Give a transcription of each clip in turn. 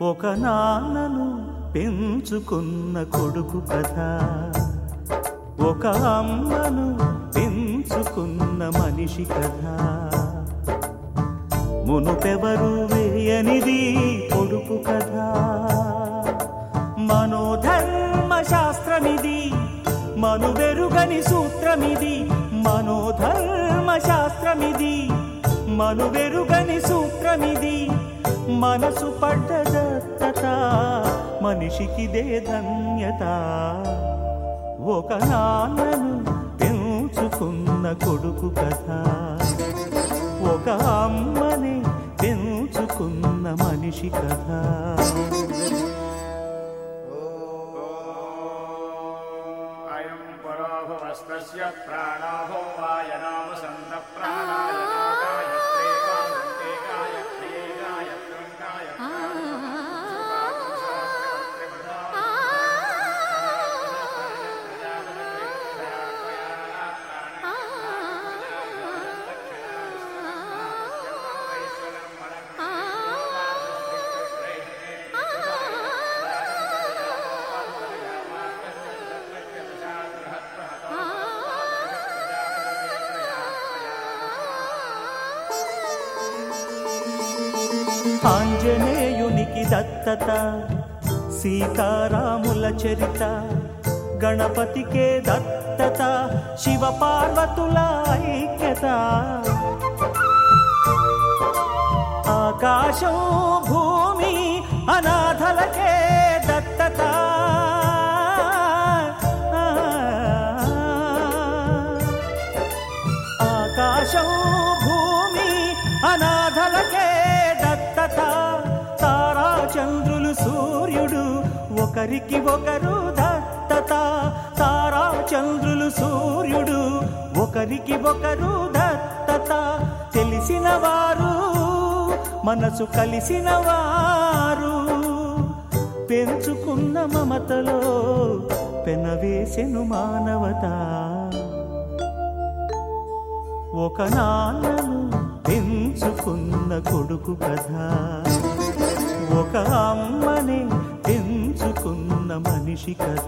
ఒక నాన్నను పెంచుకున్న కొడుకు కథ ఒక అమ్మను పెంచుకున్న మనిషి కథ మునుపెవరు వేయనిది పొడుపు కథ మనోధర్మ శాస్త్రమిది మనువెరుగని సూత్రమిది మనోధర్మ శాస్త్రమిది మనువెరుగని సూత్రమిది మనసు పడ్డ దత్తత మనిషికిదే ధన్యత ఒక నాన్నను పెంచుకున్న కొడుకు కథ ఒక అమ్మని పెంచుకున్న మనిషి కథ అయం పరోభవస్తస్య ప్రాణాభో వాయనామ సంత ప్రాణాయ నాగాయత్రే వాసంతే గాయత్రే గాయత్రం ఆంజనేయునికి దత్తత సీతారాముల చరిత గణపతికే దత్తత శివ పార్వతుల ఐక్యత ఆకాశం భూమి అనాథలకే దత్తత ఆకాశం భూమి అనాథలకే దత్తత తారా చంద్రులు సూర్యుడు ఒకరికి ఒకరు దత్తత తారా చంద్రులు సూర్యుడు ఒకరికి ఒకరు దత్తత తెలిసిన వారు మనసు కలిసిన వారు పెంచుకున్న మమతలో పెనవేసెను మానవత ఒక నాన్నను పెంచుకున్న కొడుకు కథ ఒక అమ్మని పెంచుకున్న మనిషి కథ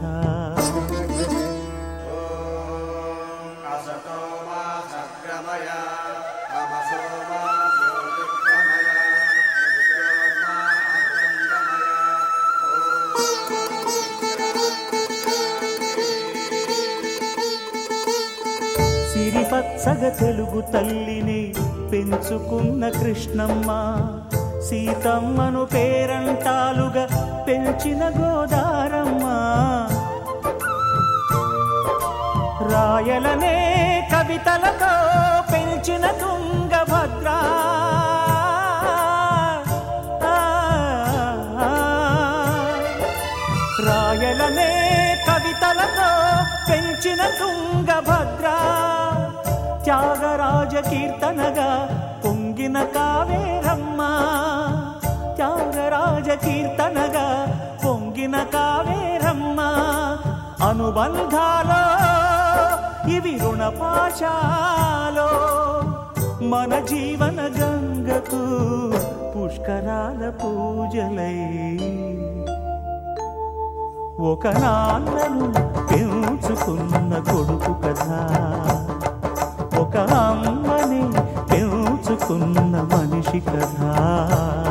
అసతో మా సద్గమయ తమసో మా జ్యోతిర్గమయ మృత్యోర్మా అమృతంగమయ సిరిపచ్చగ తెలుగు తల్లిని పెంచుకున్న కృష్ణమ్మ సీతమ్మను పేరంటాలుగా పెంచిన గోదారమ్మ రాయలనే కవితలతో పెంచిన తుంగభద్ర రాయలనే కవితలతో పెంచిన తుంగభద్ర త్యాగరాజ కీర్తనగా పొంగిన కావేరమ్మ త్యాగరాజ కీర్తనగా పొంగిన కావేరమ్మ అనుబంధాలో ఇవి రుణపాశాలో మన జీవన గంగకు పుష్కరాల పూజలై ఒక నాన్నను పెంచుకున్న కొడుకు కథ ఒక అమ్మని పెంచుకున్న మనిషి కథ